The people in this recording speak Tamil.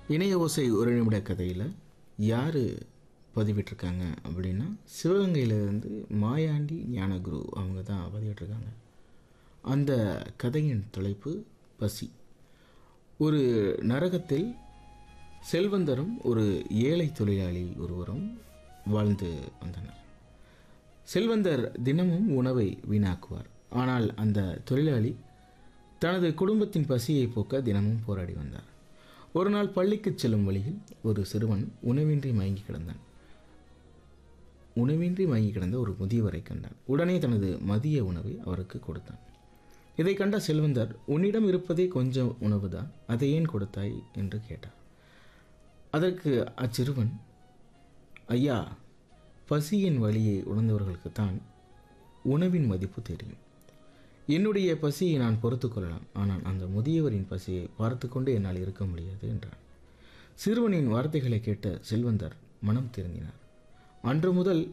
இணைய ஓசை ஒரு நிமிட கதையில் யார் பதிவிட்டிருக்காங்க அப்படின்னா சிவகங்கையிலேருந்து மாயாண்டி ஞானகுரு அவங்க தான் பதிவிட்டிருக்காங்க அந்த கதையின் தலைப்பு பசி ஒரு நரகத்தில் செல்வந்தரும் ஒரு ஏழை தொழிலாளி ஒருவரும் வாழ்ந்து வந்தனர் செல்வந்தர் தினமும் உணவை வீணாக்குவார் ஆனால் அந்த தொழிலாளி தனது குடும்பத்தின் பசியை போக்க தினமும் போராடி வந்தார் ஒரு நாள் பள்ளிக்கு செல்லும் வழியில் ஒரு சிறுவன் உணவின்றி மயங்கி கிடந்தான் உணவின்றி மயங்கி கிடந்த ஒரு முதியவரை கண்டான் உடனே தனது மதிய உணவை அவருக்கு கொடுத்தான் இதை கண்ட செல்வந்தர் உன்னிடம் இருப்பதே கொஞ்சம் உணவுதான் அதை ஏன் கொடுத்தாய் என்று கேட்டார் அதற்கு அச்சிறுவன் ஐயா பசியின் வழியை உணர்ந்தவர்களுக்குத்தான் உணவின் மதிப்பு தெரியும் என்னுடைய பசியை நான் பொறுத்து கொள்ளலாம் ஆனால் அந்த முதியவரின் பசியை பார்த்து கொண்டு என்னால் இருக்க முடியாது என்றான் சிறுவனின் வார்த்தைகளை கேட்ட செல்வந்தர் மனம் திருந்தினார் அன்று முதல்